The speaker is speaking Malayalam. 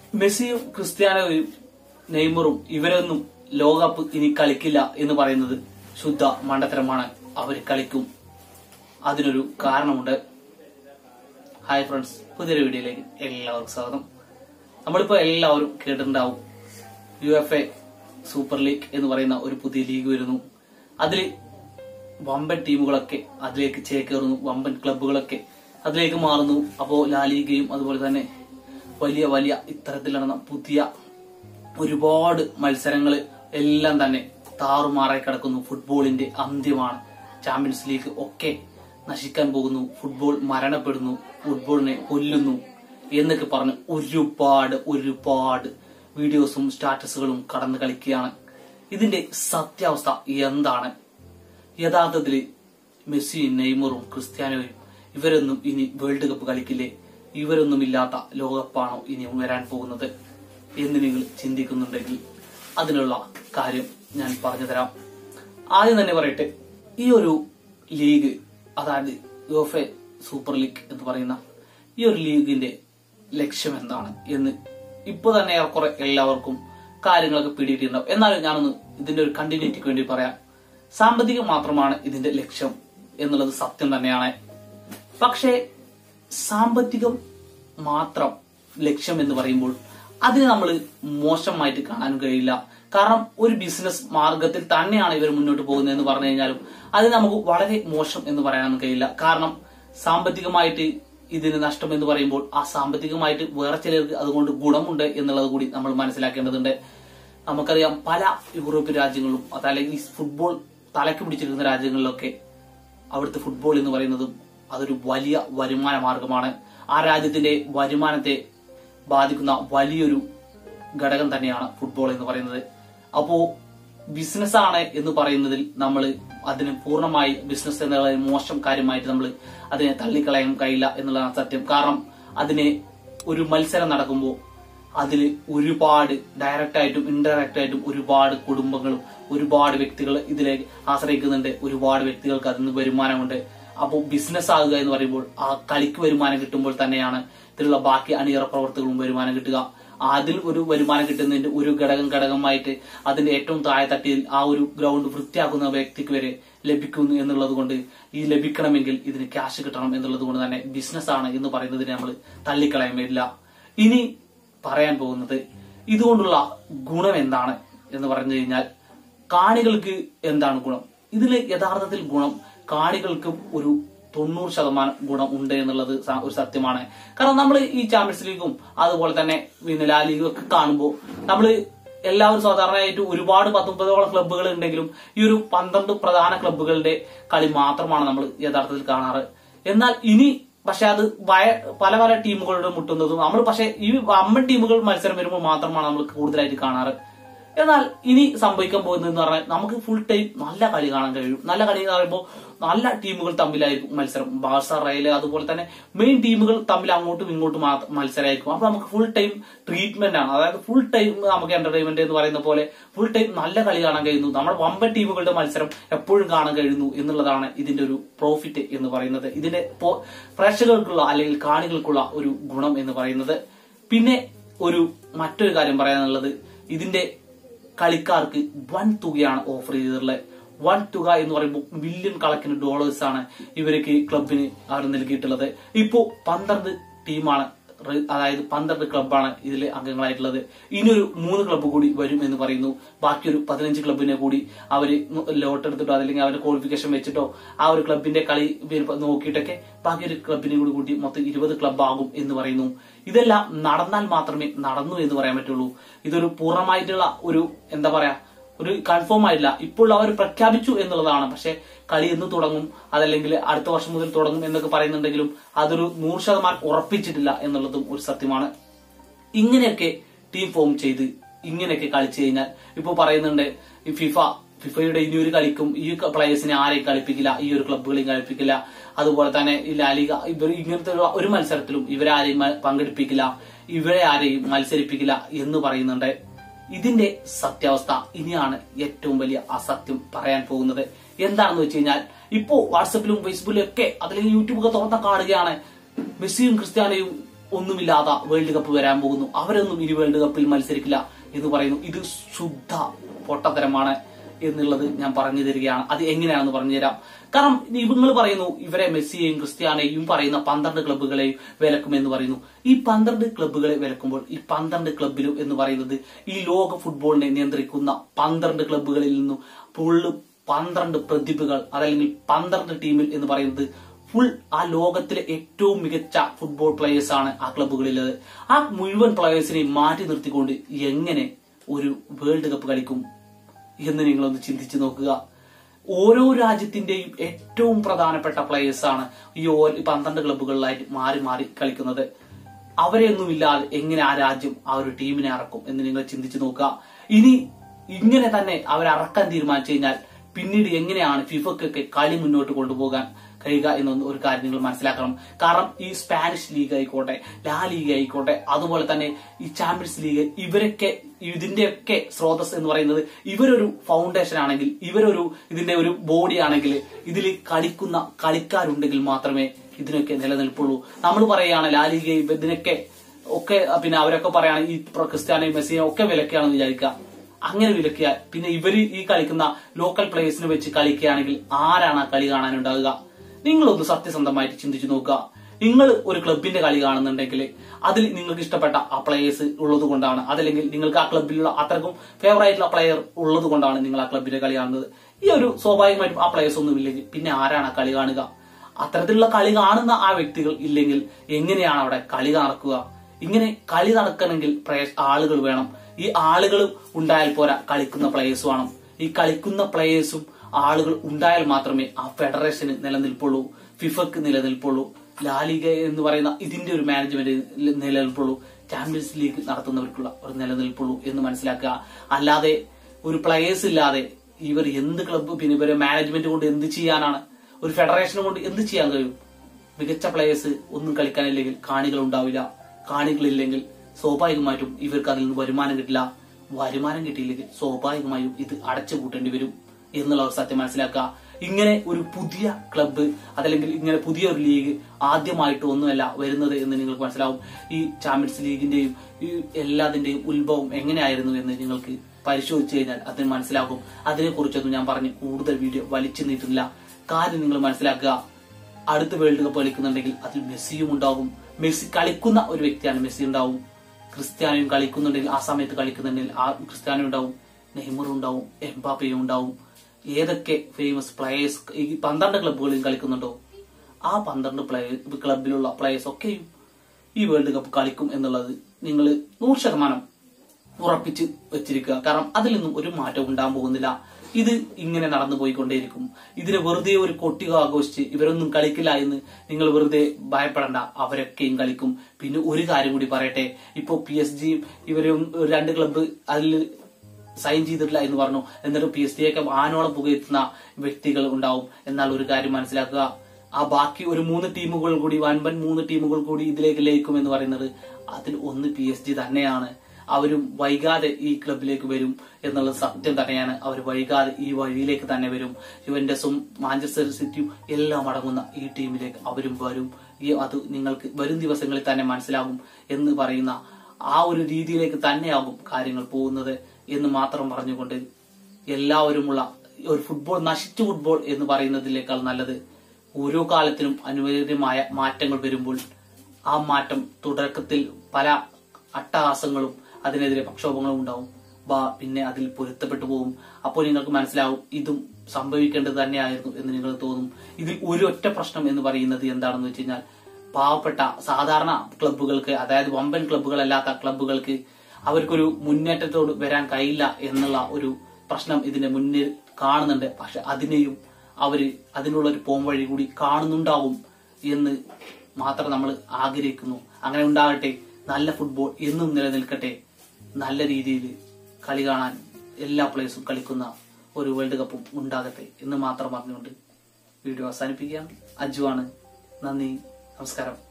മെസ്സിയും ക്രിസ്ത്യാനോയും നെയ്മറും ഇവരൊന്നും ലോകകപ്പ് ഇനി കളിക്കില്ല എന്ന് പറയുന്നത് ശുദ്ധ മണ്ടത്തരമാണ് അവർ കളിക്കും അതിനൊരു കാരണമുണ്ട് ഹായ് ഫ്രണ്ട്സ് പുതിയൊരു വീഡിയോയിലേക്ക് എല്ലാവർക്കും സ്വാഗതം നമ്മളിപ്പോ എല്ലാവരും കേട്ടിട്ടുണ്ടാവും U F A super league എന്ന് പറയുന്ന ഒരു പുതിയ ലീഗ് വരുന്നു അതിൽ വമ്പൻ ടീമുകളൊക്കെ അതിലേക്ക് ചേക്കേറുന്നു വമ്പൻ ക്ലബ്ബുകളൊക്കെ അതിലേക്ക് മാറുന്നു അപ്പോ ലാ ലീഗയും അതുപോലെ തന്നെ വലിയ വലിയ ഇത്തരത്തിൽ നടന്ന പുതിയ ഒരുപാട് മത്സരങ്ങൾ എല്ലാം തന്നെ താറുമാറായി കിടക്കുന്നു ഫുട്ബോളിന്റെ അന്ത്യമാണ് ചാമ്പ്യൻസ് ലീഗ് ഒക്കെ നശിക്കാൻ പോകുന്നു ഫുട്ബോൾ മരണപ്പെടുന്നു ഫുട്ബോളിനെ കൊല്ലുന്നു എന്നൊക്കെ പറഞ്ഞ് ഒരുപാട് ഒരുപാട് വീഡിയോസും സ്റ്റാറ്റസുകളും കടന്നു കളിക്കുകയാണ് ഇതിന്റെ സത്യാവസ്ഥ എന്താണ് യഥാർത്ഥത്തില് മെസ്സിയും നെയ്മറും ക്രിസ്ത്യാനോയും ഇവരൊന്നും ഇനി വേൾഡ് കപ്പ് കളിക്കില്ലേ ഇവരൊന്നും ഇല്ലാത്ത ലോകകപ്പാണോ ഇനി വരാൻ പോകുന്നത് എന്ന് നിങ്ങൾ ചിന്തിക്കുന്നുണ്ടെങ്കിൽ അതിനുള്ള കാര്യം ഞാൻ പറഞ്ഞു തരാം ആദ്യം തന്നെ പറയട്ടെ ഈ ഒരു ലീഗ് അതായത് യോഫെ സൂപ്പർ ലീഗ് എന്ന് പറയുന്ന ഈ ഒരു ലീഗിന്റെ ലക്ഷ്യം എന്താണ് എന്ന് ഇപ്പൊ തന്നെ ഏറെക്കുറെ എല്ലാവർക്കും കാര്യങ്ങളൊക്കെ പിടിയിട്ടുണ്ടാവും എന്നാലും ഞാനൊന്ന് ഇതിന്റെ ഒരു കണ്ടിന്യൂറ്റിക്ക് വേണ്ടി പറയാം സാമ്പത്തികം മാത്രമാണ് ഇതിന്റെ ലക്ഷ്യം എന്നുള്ളത് സത്യം തന്നെയാണ് പക്ഷേ സാമ്പത്തികം മാത്രം ലക്ഷ്യം എന്ന് പറയുമ്പോൾ അതിനെ നമ്മൾ മോശമായിട്ട് കാണാൻ കഴിയില്ല കാരണം ഒരു ബിസിനസ് മാർഗത്തിൽ തന്നെയാണ് ഇവർ മുന്നോട്ട് പോകുന്നത് എന്ന് പറഞ്ഞു കഴിഞ്ഞാലും അത് നമുക്ക് വളരെ മോശം എന്ന് പറയാനൊന്നും കഴിയില്ല കാരണം സാമ്പത്തികമായിട്ട് ഇതിന് നഷ്ടം എന്ന് പറയുമ്പോൾ ആ സാമ്പത്തികമായിട്ട് വേറെ ചിലർക്ക് അതുകൊണ്ട് ഗുണമുണ്ട് എന്നുള്ളത് കൂടി നമ്മൾ മനസ്സിലാക്കേണ്ടതുണ്ട് നമുക്കറിയാം പല യൂറോപ്യൻ രാജ്യങ്ങളിലും അതല്ലെങ്കിൽ ഈ ഫുട്ബോൾ തലക്ക് പിടിച്ചിരിക്കുന്ന രാജ്യങ്ങളിലൊക്കെ അവിടുത്തെ ഫുട്ബോൾ എന്ന് പറയുന്നതും അതൊരു വലിയ വരുമാന മാർഗമാണ് ആ രാജ്യത്തിന്റെ വരുമാനത്തെ ബാധിക്കുന്ന വലിയൊരു ഘടകം തന്നെയാണ് ഫുട്ബോൾ എന്ന് പറയുന്നത് അപ്പോ ബിസിനസ് ആണ് എന്ന് പറയുന്നതിൽ നമ്മൾ അതിന് പൂർണ്ണമായി ബിസിനസ് എന്നുള്ള മോശം കാര്യമായിട്ട് നമ്മൾ അതിനെ തള്ളിക്കളയാൻ കഴിയില്ല എന്നുള്ളതാണ് സത്യം കാരണം അതിനെ ഒരു മത്സരം നടക്കുമ്പോൾ അതിൽ ഒരുപാട് ഡയറക്റ്റ് ആയിട്ടും ഇൻഡയറക്റ്റ് ആയിട്ടും ഒരുപാട് കുടുംബങ്ങളും ഒരുപാട് വ്യക്തികൾ ഇതിലേക്ക് ആശ്രയിക്കുന്നുണ്ട് ഒരുപാട് വ്യക്തികൾക്ക് അതിൽ നിന്ന് വരുമാനമുണ്ട് അപ്പോൾ ബിസിനസ് ആകുക എന്ന് പറയുമ്പോൾ ആ കളിക്ക് വരുമാനം കിട്ടുമ്പോൾ തന്നെയാണ് ഇതിലുള്ള ബാക്കി അണിയറ പ്രവർത്തകരും വരുമാനം കിട്ടുക അതിൽ ഒരു വരുമാനം കിട്ടുന്നതിന്റെ ഒരു ഘടകം ഘടകമായിട്ട് അതിന്റെ ഏറ്റവും താഴെ തട്ടിയിൽ ആ ഒരു ഗ്രൗണ്ട് വൃത്തിയാക്കുന്ന വ്യക്തിക്ക് വരെ ലഭിക്കുന്നു എന്നുള്ളത് കൊണ്ട് ഈ ലഭിക്കണമെങ്കിൽ ഇതിന് ക്യാഷ് കിട്ടണം എന്നുള്ളത് കൊണ്ട് തന്നെ ബിസിനസ് ആണ് എന്ന് പറയുന്നതിനെ നമ്മൾ തള്ളിക്കളയാൻ വരില്ല ഇനി പറയാൻ പോകുന്നത് ഇതുകൊണ്ടുള്ള ഗുണം എന്താണ് എന്ന് പറഞ്ഞു കഴിഞ്ഞാൽ കാണികൾക്ക് എന്താണ് ഗുണം ഇതിൽ യഥാർത്ഥത്തിൽ ഗുണം കാണികൾക്കും ഒരു തൊണ്ണൂറ് ശതമാനം ഗുണം ഉണ്ട് എന്നുള്ളത് സ- ഒരു സത്യമാണ് കാരണം നമ്മൾ ഈ ചാമ്പ്യൻസ് ലീഗും അതുപോലെ തന്നെ പിന്നെ ലാ ലീഗും ഒക്കെ കാണുമ്പോൾ നമ്മൾ എല്ലാവരും സാധാരണയായിട്ട് ഒരുപാട് പത്തൊമ്പതോളം ക്ലബ്ബുകൾ ഉണ്ടെങ്കിലും ഈ ഒരു പന്ത്രണ്ട് പ്രധാന ക്ലബ്ബുകളുടെ കളി മാത്രമാണ് നമ്മൾ യഥാർത്ഥത്തിൽ കാണാറ് എന്നാൽ ഇനി പക്ഷെ അത് ഭയ- പല പല ടീമുകളുടെ മുട്ടുന്നതും നമ്മൾ പക്ഷെ ഈ അമ്മൻ ടീമുകൾ മത്സരം വരുമ്പോൾ മാത്രമാണ് നമ്മൾ കൂടുതലായിട്ട് കാണാറ് എന്നാൽ ഇനി സംഭവിക്കാൻ പോകുന്നതെന്ന് പറഞ്ഞാൽ നമുക്ക് ഫുൾ ടൈം നല്ല കളി കാണാൻ കഴിയും നല്ല കളി എന്ന് പറയുമ്പോൾ നല്ല ടീമുകൾ തമ്മിലായിരിക്കും മത്സരം ബാഴ്സ റയൽ അതുപോലെ തന്നെ മെയിൻ ടീമുകൾ തമ്മിൽ അങ്ങോട്ടും ഇങ്ങോട്ടും മാത്ര- മത്സരമായിരിക്കും അപ്പൊ നമുക്ക് ഫുൾ ടൈം ട്രീറ്റ്മെന്റ് ആണ് അതായത് ഫുൾ ടൈം നമുക്ക് എന്റർടൈൻമെന്റ് എന്ന് പറയുന്ന പോലെ ഫുൾ ടൈം നല്ല കളി കാണാൻ കഴിയുന്നു നമ്മുടെ വമ്പൻ ടീമുകളുടെ മത്സരം എപ്പോഴും കാണാൻ കഴിയുന്നു എന്നുള്ളതാണ് ഇതിന്റെ ഒരു പ്രോഫിറ്റ് എന്ന് പറയുന്നത് ഇതിന്റെ പോ- പ്രേക്ഷകർക്കുള്ള അല്ലെങ്കിൽ കാണികൾക്കുള്ള ഒരു ഗുണം എന്ന് പറയുന്നത് പിന്നെ ഒരു മറ്റൊരു കാര്യം പറയാനുള്ളത് ഇതിന്റെ കളിക്കാർക്ക് വൻ തുകയാണ് ഓഫർ ചെയ്തിട്ടുള്ളത് വൻ തുക എന്ന് പറയുമ്പോൾ മില്യൺ കണക്കിന് ഡോളേഴ്സ് ആണ് ഇവർക്ക് ക്ലബിന് അവർ നൽകിയിട്ടുള്ളത് ഇപ്പോ പന്ത്രണ്ട് ടീമാണ് റെ- അതായത് പന്ത്രണ്ട് ക്ലബ്ബാണ് ഇതിൽ അംഗങ്ങളായിട്ടുള്ളത് ഇനിയൊരു മൂന്ന് ക്ലബ്ബ് കൂടി വരും എന്ന് പറയുന്നു ബാക്കി ഒരു പതിനഞ്ച് ക്ലബിനെ കൂടി അവര് ലോട്ട് എടുത്തിട്ടോ അല്ലെങ്കിൽ അവരുടെ ക്വാളിഫിക്കേഷൻ വെച്ചിട്ടോ ആ ഒരു ക്ലബിന്റെ കളി വരുമ്പോ നോക്കിയിട്ടൊക്കെ ബാക്കി ഒരു ക്ലബിനെ കൂടി കൂട്ടി മൊത്തം ഇരുപത് ക്ലബ് ആകും എന്ന് പറയുന്നു ഇതെല്ലാം നടന്നാൽ മാത്രമേ നടന്നു എന്ന് പറയാൻ പറ്റുള്ളൂ ഇതൊരു പൂർണ്ണമായിട്ടുള്ള ഒരു എന്താ പറയാ ഒരു കൺഫേം ആയില്ല ഇപ്പോൾ അവർ പ്രഖ്യാപിച്ചു എന്നുള്ളതാണ് പക്ഷെ കളി എന്ന് തുടങ്ങും അതല്ലെങ്കിൽ അടുത്ത വർഷം മുതൽ തുടങ്ങും എന്നൊക്കെ പറയുന്നുണ്ടെങ്കിലും അതൊരു നൂറ് ശതമാനം ഉറപ്പിച്ചിട്ടില്ല എന്നുള്ളതും ഒരു സത്യമാണ് ഇങ്ങനെയൊക്കെ ടീം ഫോം ചെയ്ത് ഇങ്ങനെയൊക്കെ കളിച്ചു കഴിഞ്ഞാൽ ഇപ്പൊ പറയുന്നുണ്ട് ഈ ഫിഫ ഫിഫയുടെ ഇനി ഒരു കളിക്കും ഈ പ്ലേയേഴ്സിനെ ആരെയും കളിപ്പിക്കില്ല ഈ ഒരു ക്ലബ്ബുകളെയും കളിപ്പിക്കില്ല അതുപോലെ തന്നെ ഈ ലാലിക ഇവർ ഇങ്ങനത്തെ ഉള്ള ഒരു മത്സരത്തിലും ഇവരാരെയും മ- പങ്കെടുപ്പിക്കില്ല ഇവരെ ആരെയും മത്സരിപ്പിക്കില്ല എന്ന് പറയുന്നുണ്ട് ഇതിന്റെ സത്യാവസ്ഥ ഇനിയാണ് ഏറ്റവും വലിയ അസത്യം പറയാൻ പോകുന്നത് എന്താണെന്ന് വെച്ച് കഴിഞ്ഞാൽ ഇപ്പോ വാട്സപ്പിലും ഫേസ്ബുക്കിലും ഒക്കെ അതിലേക്ക് യൂട്യൂബൊക്കെ തുറന്ന കാണുകയാണ് മെസ്സിയും ക്രിസ്ത്യാനോയും ഒന്നുമില്ലാത്ത വേൾഡ് കപ്പ് വരാൻ പോകുന്നു അവരൊന്നും ഇനി വേൾഡ് കപ്പിൽ മത്സരിക്കില്ല എന്ന് പറയുന്നു ഇത് ശുദ്ധ പൊട്ടത്തരമാണ് എന്നുള്ളത് ഞാൻ പറഞ്ഞു തരികയാണ് അത് എങ്ങനെയാണെന്ന് പറഞ്ഞു തരാം കാരണം നിങ്ങൾ പറയുന്നു ഇവരെ മെസ്സിയെയും ക്രിസ്ത്യാനെയും പറയുന്ന പന്ത്രണ്ട് ക്ലബ്ബുകളെയും വിലക്കുമെന്ന് പറയുന്നു ഈ പന്ത്രണ്ട് ക്ലബ്ബുകളെ വിലക്കുമ്പോൾ ഈ പന്ത്രണ്ട് ക്ലബ്ബിലും എന്ന് പറയുന്നത് ഈ ലോക ഫുട്ബോളിനെ നിയന്ത്രിക്കുന്ന പന്ത്രണ്ട് ക്ലബ്ബുകളിൽ നിന്നും ഫുള്ള് പന്ത്രണ്ട് പ്രതിഭകൾ അതല്ലെങ്കിൽ പന്ത്രണ്ട് ടീമിൽ എന്ന് പറയുന്നത് ഫുൾ ആ ലോകത്തിലെ ഏറ്റവും മികച്ച ഫുട്ബോൾ പ്ലേയേഴ്സ് ആണ് ആ ക്ലബ്ബുകളിലുള്ളത് ആ മുഴുവൻ പ്ലേയേഴ്സിനെയും മാറ്റി നിർത്തിക്കൊണ്ട് എങ്ങനെ ഒരു വേൾഡ് കപ്പ് കളിക്കും എന്ന് നിങ്ങളൊന്ന് ചിന്തിച്ചു നോക്കുക ഓരോ രാജ്യത്തിന്റെയും ഏറ്റവും പ്രധാനപ്പെട്ട പ്ലേയേഴ്സ് ആണ് ഈ ഓ- ഈ പന്ത്രണ്ട് ക്ലബ്ബുകളിലായിട്ട് മാറി മാറി കളിക്കുന്നത് അവരെയൊന്നും ഇല്ലാതെ എങ്ങനെ ആ രാജ്യം ആ ഒരു ടീമിനെ ഇറക്കും എന്ന് നിങ്ങൾ ചിന്തിച്ചു നോക്കുക ഇനി ഇങ്ങനെ തന്നെ അവർ ഇറക്കാൻ തീരുമാനിച്ചു കഴിഞ്ഞാൽ പിന്നീട് എങ്ങനെയാണ് ഫിഫക്കൊക്കെ കളി മുന്നോട്ട് കൊണ്ടുപോകാൻ കഴിയുക എന്നൊന്ന് ഒരു കാര്യം നിങ്ങൾ മനസ്സിലാക്കണം കാരണം ഈ സ്പാനിഷ് ലീഗ് ആയിക്കോട്ടെ ലാ ലീഗ് ആയിക്കോട്ടെ അതുപോലെ തന്നെ ഈ ചാമ്പ്യൻസ് ലീഗ് ഇവരൊക്കെ ഇതിന്റെയൊക്കെ സ്രോതസ് എന്ന് പറയുന്നത് ഇവരൊരു ഫൗണ്ടേഷൻ ആണെങ്കിൽ ഇവരൊരു ഇതിന്റെ ഒരു ബോഡി ആണെങ്കിൽ ഇതിൽ കളിക്കുന്ന കളിക്കാരുണ്ടെങ്കിൽ മാത്രമേ ഇതിനൊക്കെ നിലനിൽപ്പുള്ളൂ നമ്മൾ പറയുകയാണ് ലാ ലീഗ് ഇതിനൊക്കെ ഒക്കെ പിന്നെ അവരൊക്കെ പറയാണ് ഈ പ്ര- ക്രിസ്ത്യാനോ മെസ്സിയെ ഒക്കെ വിലക്കുകയാണെന്ന് വിചാരിക്കുക അങ്ങനെ വിലക്കിയാൽ പിന്നെ ഇവര് ഈ കളിക്കുന്ന ലോക്കൽ പ്ലേയേഴ്സിനെ വെച്ച് കളിക്കുകയാണെങ്കിൽ ആരാണ് ആ കളി കാണാനുണ്ടാവുക നിങ്ങളൊന്ന് സത്യസന്ധമായിട്ട് ചിന്തിച്ചു നോക്കുക നിങ്ങൾ ഒരു ക്ലബിന്റെ കളി കാണുന്നുണ്ടെങ്കിൽ അതിൽ നിങ്ങൾക്ക് ഇഷ്ടപ്പെട്ട ആ പ്ലേയേഴ്സ് ഉള്ളത് കൊണ്ടാണ് അതല്ലെങ്കിൽ നിങ്ങൾക്ക് ആ ക്ലബിലുള്ള അത്രക്കും ഫേവറേറ്റ് ആയിട്ടുള്ള പ്ലെയർ ഉള്ളത് കൊണ്ടാണ് നിങ്ങൾ ആ ക്ലബിന്റെ കളി കാണുന്നത് ഈ ഒരു സ്വാഭാവികമായിട്ടും ആ പ്ലേയേഴ്സ് ഒന്നും ഇല്ലെങ്കിൽ പിന്നെ ആരാണ് ആ കളി കാണുക അത്തരത്തിലുള്ള കളി കാണുന്ന ആ വ്യക്തികൾ ഇല്ലെങ്കിൽ എങ്ങനെയാണ് അവിടെ കളി നടക്കുക ഇങ്ങനെ കളി നടക്കണമെങ്കിൽ പ്രേ- ആളുകൾ വേണം ഈ ആളുകൾ ഉണ്ടായാൽ പോരാ കളിക്കുന്ന പ്ലേയേഴ്സ് വേണം ഈ കളിക്കുന്ന പ്ലേയേഴ്സും ആളുകൾ ഉണ്ടായാൽ മാത്രമേ ആ ഫെഡറേഷന് നിലനിൽപ്പുള്ളൂ ഫിഫക്ക് നിലനിൽപ്പുള്ളൂ ലാലിഗ എന്ന് പറയുന്ന ഇതിന്റെ ഒരു മാനേജ്മെന്റ് നിലനിൽപ്പുള്ളൂ ചാമ്പ്യൻസ് ലീഗ് നടത്തുന്നവർക്കുള്ള ഒരു നിലനിൽപ്പുള്ളൂ എന്ന് മനസ്സിലാക്കുക അല്ലാതെ ഒരു പ്ലേയേഴ്സ് ഇല്ലാതെ ഇവർ എന്ത് ക്ലബ്ബ് പിന്നെ ഇവരെ മാനേജ്മെന്റ് കൊണ്ട് എന്ത് ചെയ്യാനാണ് ഒരു ഫെഡറേഷൻ കൊണ്ട് എന്ത് ചെയ്യാൻ കഴിയും മികച്ച പ്ലേയേഴ്സ് ഒന്നും കളിക്കാനില്ലെങ്കിൽ കാണികൾ ഉണ്ടാവില്ല കാണികളില്ലെങ്കിൽ സ്വാഭാവികമായിട്ടും ഇവർക്ക് അതിൽ നിന്ന് വരുമാനം കിട്ടില്ല വരുമാനം കിട്ടിയില്ലെങ്കിൽ സ്വാഭാവികമായും ഇത് അടച്ചു പൂട്ടേണ്ടി വരും എന്നുള്ള ഒരു സത്യം മനസ്സിലാക്കുക ഇങ്ങനെ ഒരു പുതിയ ക്ലബ്ബ് അതല്ലെങ്കിൽ ഇങ്ങനെ പുതിയ ഒരു ലീഗ് ആദ്യമായിട്ട് ഒന്നുമല്ല വരുന്നത് എന്ന് നിങ്ങൾക്ക് മനസ്സിലാവും ഈ ചാമ്പ്യൻസ് ലീഗിന്റെയും ഈ എല്ലാതിന്റെയും ഉത്ഭവം എങ്ങനെയായിരുന്നു എന്ന് നിങ്ങൾക്ക് പരിശോധിച്ചു കഴിഞ്ഞാൽ അതിന് മനസ്സിലാകും അതിനെക്കുറിച്ചൊന്നും ഞാൻ പറഞ്ഞ് കൂടുതൽ വീഡിയോ വലിച്ചു നീട്ടുന്നില്ല കാര്യം നിങ്ങൾ മനസ്സിലാക്കുക അടുത്ത വേൾഡ് കപ്പ് കളിക്കുന്നുണ്ടെങ്കിൽ അതിൽ മെസ്സിയും ഉണ്ടാകും മെസ്സി കളിക്കുന്ന ഒരു വ്യക്തിയാണ് മെസ്സി ഉണ്ടാവും ക്രിസ്ത്യാനോയും കളിക്കുന്നുണ്ടെങ്കിൽ ആ സമയത്ത് കളിക്കുന്നുണ്ടെങ്കിൽ ആ ക്രിസ്ത്യാനോ ഉണ്ടാവും നെയ്മറും ഉണ്ടാവും എംബാപ്പയും ഉണ്ടാവും ഏതൊക്കെ ഫേമസ് പ്ലേയേഴ്സ് ഈ പന്ത്രണ്ട് ക്ലബ്ബുകളിൽ കളിക്കുന്നുണ്ടോ ആ പന്ത്രണ്ട് പ്ലേയർ ക്ലബിലുള്ള പ്ലേയേഴ്സ് ഒക്കെയും ഈ വേൾഡ് കപ്പ് കളിക്കും എന്നുള്ളത് നിങ്ങൾ നൂറ് ശതമാനം ഉറപ്പിച്ച് വെച്ചിരിക്കുക കാരണം അതിൽ നിന്നും ഒരു മാറ്റവും ഉണ്ടാകാൻ പോകുന്നില്ല ഇത് ഇങ്ങനെ നടന്നു പോയിക്കൊണ്ടേയിരിക്കും ഇതിനെ വെറുതെ ഒരു കൊട്ടിക ആഘോഷിച്ച് ഇവരൊന്നും കളിക്കില്ല എന്ന് നിങ്ങൾ വെറുതെ ഭയപ്പെടണ്ട അവരൊക്കെയും കളിക്കും പിന്നെ ഒരു കാര്യം കൂടി പറയട്ടെ ഇപ്പോ പി എസ് ജിയും ഇവരും രണ്ട് ക്ലബ്ബ് അതിൽ സൈൻ ചെയ്തിട്ടില്ല എന്ന് പറഞ്ഞു എന്നിട്ട് പി എസ് ജിയൊക്കെ ആനോളം പുകയെത്തുന്ന വ്യക്തികൾ ഉണ്ടാവും എന്നാൽ ഒരു കാര്യം മനസ്സിലാക്കുക ആ ബാക്കി ഒരു മൂന്ന് ടീമുകൾ കൂടി വൻപൻ മൂന്ന് ടീമുകൾ കൂടി ഇതിലേക്ക് ലയിക്കും എന്ന് പറയുന്നത് അതിൽ ഒന്ന് പി എസ് ജി തന്നെയാണ് അവരും വൈകാതെ ഈ ക്ലബിലേക്ക് വരും എന്നുള്ളത് സത്യം തന്നെയാണ് അവർ വൈകാതെ ഈ വഴിയിലേക്ക് തന്നെ വരും യുവന്റസും മാഞ്ചസ്റ്റർ സിറ്റിയും എല്ലാം അടങ്ങുന്ന ഈ ടീമിലേക്ക് അവരും വരും ഈ അത് നിങ്ങൾക്ക് വരും ദിവസങ്ങളിൽ തന്നെ മനസ്സിലാകും എന്ന് പറയുന്ന ആ ഒരു രീതിയിലേക്ക് തന്നെയാകും കാര്യങ്ങൾ പോകുന്നത് എന്ന് മാത്രം പറഞ്ഞുകൊണ്ട് എല്ലാവരുമുള്ള ഒരു ഫുട്ബോൾ നശിച്ച ഫുട്ബോൾ എന്ന് പറയുന്നതിനേക്കാൾ നല്ലത് ഓരോ കാലത്തിനും അനുവദനീയമായ മാറ്റങ്ങൾ വരുമ്പോൾ ആ മാറ്റം തുടക്കത്തിൽ പല അട്ടഹാസങ്ങളും അതിനെതിരെ പ്രക്ഷോഭങ്ങളും ഉണ്ടാവും ബാ പിന്നെ അതിൽ പൊരുത്തപ്പെട്ടു പോകും അപ്പോൾ നിങ്ങൾക്ക് മനസ്സിലാവും ഇതും സംഭവിക്കേണ്ടത് തന്നെയായിരുന്നു എന്ന് നിങ്ങൾ തോന്നും ഇതിൽ ഒരു ഒറ്റ പ്രശ്നം എന്ന് പറയുന്നത് എന്താണെന്ന് വെച്ച് കഴിഞ്ഞാൽ പാവപ്പെട്ട സാധാരണ ക്ലബ്ബുകൾക്ക് അതായത് വമ്പൻ ക്ലബ്ബുകളല്ലാത്ത ക്ലബ്ബുകൾക്ക് അവർക്കൊരു മുന്നേറ്റത്തോട് വരാൻ കഴിയില്ല എന്നുള്ള ഒരു പ്രശ്നം ഇതിന്റെ മുന്നിൽ കാണുന്നുണ്ട് പക്ഷെ അതിനെയും അവര് അതിനുള്ള ഒരു പോംവഴി കൂടി കാണുന്നുണ്ടാവും എന്ന് മാത്രം നമ്മൾ ആഗ്രഹിക്കുന്നു അങ്ങനെ ഉണ്ടാകട്ടെ നല്ല ഫുട്ബോൾ എന്നും നിലനിൽക്കട്ടെ നല്ല രീതിയിൽ കളി കാണാൻ എല്ലാ പ്ലേയേഴ്സും കളിക്കുന്ന ഒരു വേൾഡ് കപ്പും ഉണ്ടാകട്ടെ എന്ന് മാത്രം പറഞ്ഞുകൊണ്ട് വീഡിയോ അവസാനിപ്പിക്കുകയാണ് അജുവാണ് നന്ദി നമസ്കാരം